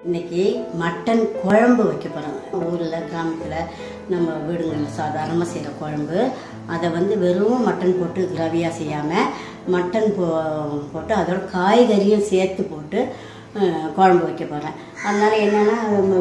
இன்னைக்கு மட்டன் குழம்பு வைக்க போகிறாங்க ஊரில் கிராமத்தில் நம்ம வீடுங்களில் சாதாரணமாக செய்கிற குழம்பு அதை வந்து வெறும் மட்டன் போட்டு கிரவியாக செய்யாமல் மட்டன் போ போட்டு அதோட காய்கறியும் சேர்த்து போட்டு அஹ், குழம்பு வைக்க போகிறேன் அதனால் என்னென்னா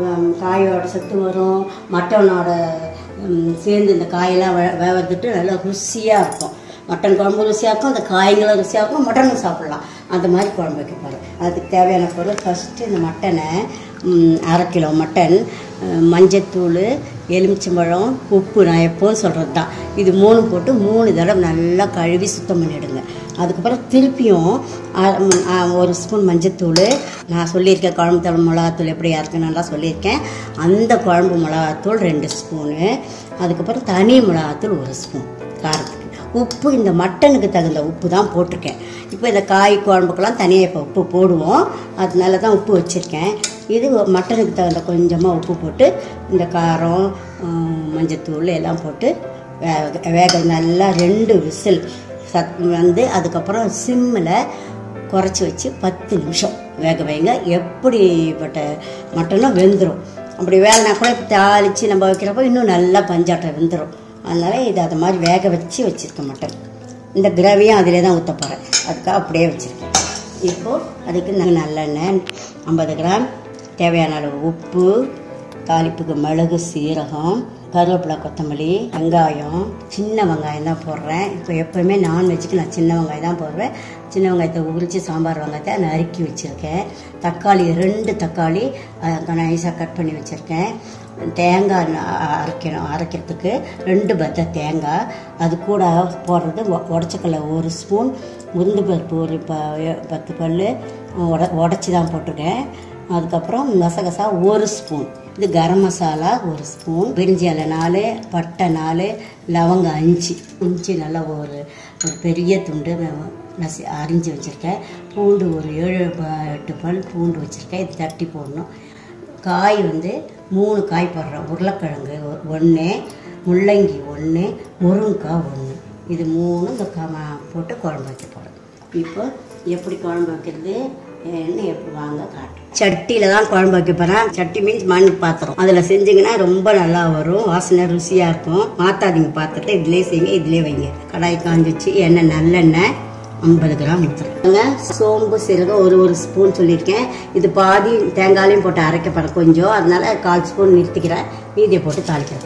காயோட சத்து வரும் மட்டனோட ம், சேர்ந்து இந்த காயெல்லாம் வே வேவறதுட்டு நல்லா ருசியாக இருக்கும் மட்டன் குழம்பு ருசியாக இருக்கும் அந்த காய்களும் ருசியாக இருக்கும் மட்டனும் சாப்பிட்லாம் அந்த மாதிரி குழம்பு வைக்க போகிறேன் அதுக்கு தேவையான பொருள் ஃபஸ்ட்டு இந்த மட்டனை ம், அரை கிலோ மட்டன் அஹ், மஞ்சத்தூள் எலுமிச்சம்பழம் உப்பு நான் எப்போவும் சொல்கிறது தான் இது மூணு போட்டு மூணு தடவை நல்லா கழுவி சுத்தம் பண்ணிவிடுங்க அதுக்கப்புறம் திருப்பியும் அ- ம், அ, ஒரு ஸ்பூன் மஞ்சத்தூள் நான் சொல்லியிருக்கேன் குழம்பு தூள் மிளகாத்தூள் எப்படி இருக்குன்னு சொல்லியிருக்கேன் அந்த குழம்பு மிளகாத்தூள் ரெண்டு ஸ்பூனு அதுக்கப்புறம் தனி மிளகாத்தூள் ஒரு ஸ்பூன் காரத்துக்கு உப்பு இந்த மட்டனுக்கு தகுந்த உப்பு தான் போட்டிருக்கேன் இப்போ இந்த காய் குழம்புக்கெல்லாம் தனியாக இப்போ உப்பு போடுவோம் அதனால தான் உப்பு வச்சுருக்கேன் இது மட்டனுக்கு தகுந்த கொஞ்சமாக உப்பு போட்டு இந்த காரம் ஹம், மஞ்சத்தூள் எல்லாம் போட்டு வேக வேக நல்லா ரெண்டு விசில் சத் வந்து அதுக்கப்புறம் சிம்மில் குறைச்சி வச்சு பத்து நிமிஷம் வேக வைங்க எப்படிப்பட்ட மட்டனும் வெந்துடும் அப்படி வேலைனா கூட தாளித்து நம்ம வைக்கிறப்போ இன்னும் நல்லா பஞ்சாட்டம் வெந்துடும் அதனால் இது அது மாதிரி வேக வச்சு வச்சுருக்க மட்டன் இந்த கிரவியும் அதிலே தான் ஊற்ற போகிறேன் அதுக்காக அப்படியே வச்சுருக்கேன் இப்போது அதுக்கு நான் நல்லெண்ணெய் ஐம்பது கிராம் தேவையான அளவு உப்பு தாளிப்புக்கு மிளகு சீரகம் கருவேப்பிலை கொத்தமல்லி வெங்காயம் சின்ன வெங்காயம் தான் போடுறேன் இப்போ எப்போவுமே நான்வெஜ்ஜுக்கு நான் சின்ன வெங்காயம் தான் போடுவேன் சின்ன வெங்காயத்தை உரித்து சாம்பார் வெங்காயத்தை நறுக்கி வச்சுருக்கேன் தக்காளி ரெண்டு தக்காளி நைஸாக கட் பண்ணி வச்சுருக்கேன் தேங்காய் ந- அரைக்கணும் அரைக்கிறதுக்கு ரெண்டு பத்த தேங்காய் அது கூட போடுறது உடச்சக்கல்ல ஒரு ஸ்பூன் உளுந்து பருப்பு ஒரு ப பத்து பல் உட உடச்சி தான் போட்டிருக்கேன் அதுக்கப்புறம் கசகசா ஒரு ஸ்பூன் இது கரம் மசாலா ஒரு ஸ்பூன் பிரிஞ்சி இலை நாலு பட்டை நாலு லவங்கம் அஞ்சு இஞ்சி நல்லா ஒரு ஒரு பெரிய துண்டு வ- நசி அரிஞ்சு வச்சுருக்கேன் பூண்டு ஒரு ஏழு ப- எட்டு பல் பூண்டு வச்சுருக்கேன் இது தட்டி போடணும் காய் வந்து மூணு காய் போடுறேன் உருளைக்கிழங்கு ஒன்று முள்ளங்கி ஒன்று முருங்கைக்காய் ஒன்று இது மூணு இந்த க- போட்டு குழம்பு வைக்க போகிறேன் இப்போ எப்படி குழம்பு வைக்கிறது என்ன எப்படி வாங்க காட்டு சட்டியில் தான் குழம்பு வைக்க போகிறேன் சட்டி மீன்ஸ் மண் பாத்திரம் அதில் செஞ்சிங்கன்னா ரொம்ப நல்லா வரும் வாசனை ருசியாக இருக்கும் மாற்றாதீங்க பாத்திரத்தை இதிலே செய்யுங்க இதிலே வைங்க கடாய் காஞ்சி வச்சு எண்ணெய் நல்லெண்ணெய் ஐம்பது கிராம் ஊற்றுறேங்க சோம்பு சீரகம் ஒரு ஒரு ஸ்பூன் சொல்லியிருக்கேன் இது பாதி தேங்காயிலையும் போட்டு அரைக்கப்படும் கொஞ்சம் அதனால கால் ஸ்பூன் நிறுத்திக்கிறேன் மீதியை போட்டு தாளிக்கிறேன்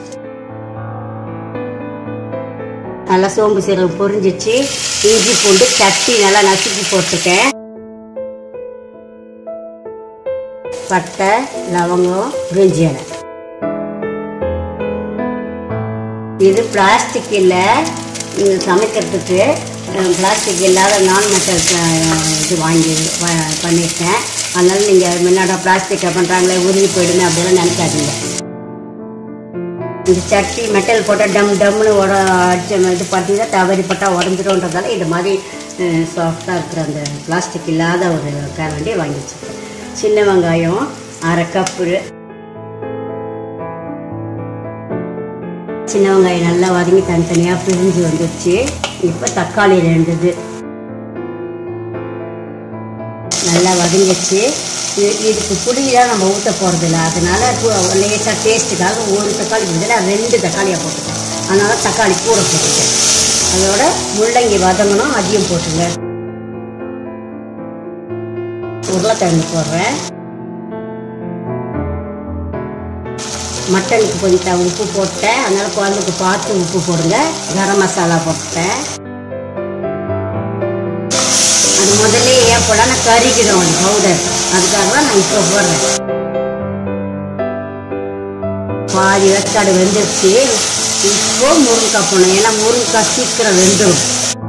நல்லா சோம்பு சீரகம் பொரிஞ்சிச்சு இஞ்சி பூண்டு சட்டி நல்லா நசுக்கி போட்டுருக்கேன் பட்டை லவங்கம் பிரிஞ்சி இலை இது பிளாஸ்டிக் இல்லை இது சமைக்கிறதுக்கு பிளாஸ்டிக் இல்லாத நான் மெட்டல் இது வாங்கி வ- பண்ணியிருக்கேன் அதனால நீங்கள் முன்னாடி பிளாஸ்டிக்கை பண்ணுறாங்களே உருகி போயிடுமே அப்படிலாம் நினைக்காதீங்க இந்த சட்டி மெட்டல் போட்டால் டம் டம்னு உட அடிச்ச இது பார்த்தீங்கன்னா தவறி பட்டால் உடஞ்சிடும்ன்றதால இது மாதிரி சாஃப்டாக இருக்கிற அந்த பிளாஸ்டிக் இல்லாத ஒரு கரண்டி வாங்கி வச்சுருக்கேன் சின்ன வெங்காயம் அரை கப்பு சின்ன வெங்காயம் நல்லா வதங்கி தனித்தனியாக பிரிஞ்சு வந்துடுச்சு இப்போ தக்காளி ரெண்டு இது நல்லா வதங்கிச்சு இது- இதுக்கு புளியெல்லாம் நம்ம ஊற்ற போகிறதில்ல அதனால லேசாக டேஸ்ட்டுக்காக ஒரு தக்காளி பதிலாக ரெண்டு தக்காளியாக போட்டுட்டேன் அதனால தக்காளி கூட போட்டுட்டேன் அதோட முள்ளங்கி வதங்கணும் அதையும் போட்டுங்க உருளைக்கிழங்கு போடுறேன் மட்டனுக்கு கொஞ்சம் த- உப்பு போட்டேன் அதனால குழம்புக்கு பார்த்து உப்பு போடுங்க கரம் மசாலா போட்டேன் அது முதல்ல ஏன் போட நான் கறிக்கிடும் அந்த பவுடர் அதுக்காக தான் நான் இப்போ போடுறேன் பாதி வெக்காடு வெந்துருச்சு இப்போ முருங்கைக்காய் போடணும் ஏன்னா முருங்கைக்காய் சீக்கிரம் வெந்துடும்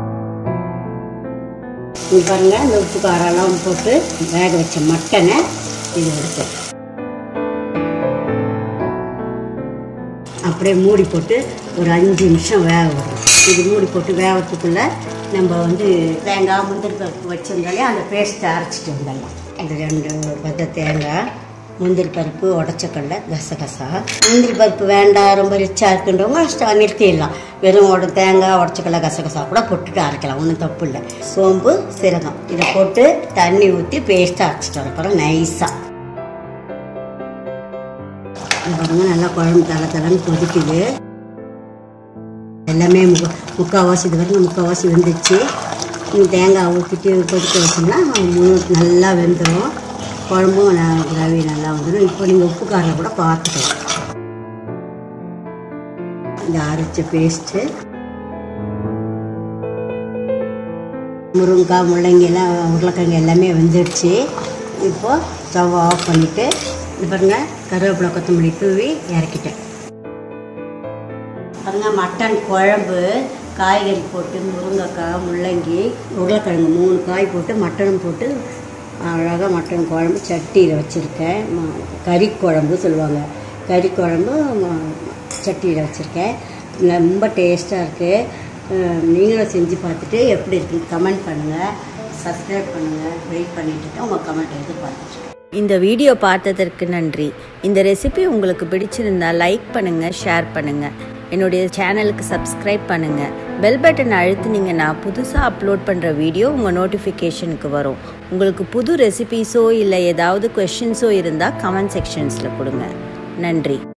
இங்க பாருங்க இந்த உப்பு காரெல்லாம் போட்டு வேக வச்ச மட்டனை இது இருக்கு அப்படியே மூடி போட்டு ஒரு அஞ்சு நிமிஷம் வேக விடணும் இது மூடி போட்டு வேகத்துக்குள்ள நம்ம வந்து தேங்காய் முந்திரி பருப்பு வச்சிருந்தாலே அந்த பேஸ்ட்டை அரைச்சிட்டு வந்துடலாம் இது ரெண்டு பத்த தேங்காய் முந்திரி பருப்பு உடச்சக்கடல கசகசா முந்திரி பருப்பு வேண்டாம் ரொம்ப ரிச்சாக இருக்குன்றவங்க ஸ்ட- நிறுத்திடலாம் வெறும் உட தேங்காய் உடச்சக்கடல கசகசா கூட போட்டுட்டு அரைக்கலாம் ஒன்றும் தப்பு இல்லை சோம்பு சீரகம் இதை போட்டு தண்ணி ஊற்றி பேஸ்ட்டாக அரைச்சிட்டு வர போகிறோம் நைஸாக பாருங்க நல்லா குழம்பு தலை தலைன்னு கொதிக்குது எல்லாமே முக்க முக்கால்வாசி இது வரைக்கும் முக்கால்வாசி வெந்துச்சு இன்னும் தேங்காய் ஊற்றிட்டு கொதிக்க வச்சோம்னா முழு நல்லா வெந்துடும் குழம்பும் ந- கிரேவி நல்லா வந்துடும் இப்போ நீங்கள் உப்பு காரம் கூட பார்த்துக்கலாம் இந்த அரைச்ச பேஸ்ட்டு முருங்கைக்காய் முள்ளங்கி எல்லாம் உருளைக்கிழங்கு எல்லாமே வெந்துடுச்சு இப்போது ஸ்டவ் ஆஃப் பண்ணிவிட்டு இது பாருங்க கருவேப்பிலை கொத்தமல்லி தூவி இறக்கிட்டேன் பாருங்க மட்டன் குழம்பு காய்கறி போட்டு முருங்கைக்காய் முள்ளங்கி உருளைக்கிழங்கு மூணு காய் போட்டு மட்டனும் போட்டு அழகாக மட்டன் குழம்பு சட்டியில் வச்சுருக்கேன் ம- கறி குழம்பு சொல்லுவாங்க கறி குழம்பு ம- சட்டியில் வச்சுருக்கேன் ரொம்ப டேஸ்ட்டாக இருக்குது நீங்களும் செஞ்சு பார்த்துட்டு எப்படி இருக்குன்னு கமெண்ட் பண்ணுங்கள் சப்ஸ்கிரைப் பண்ணுங்கள் வெயிட் பண்ணிட்டு உங்கள் கமெண்ட் எதிர்பார்த்துட்டு இந்த வீடியோ பார்த்ததற்கு நன்றி இந்த ரெசிபி உங்களுக்கு பிடிச்சிருந்தா லைக் பண்ணுங்க ஷேர் பண்ணுங்க என்னுடைய சேனலுக்கு சப்ஸ்கிரைப் பண்ணுங்க பெல் பட்டன் அழுத்துனீங்கன்னா புதுசாக அப்லோட் பண்ணுற வீடியோ உங்கள் நோட்டிஃபிகேஷனுக்கு வரும் உங்களுக்கு புது ரெசிபீஸோ இல்லை ஏதாவது கொஷின்ஸோ இருந்தால் கமெண்ட் செக்ஷன்ஸில் கொடுங்க நன்றி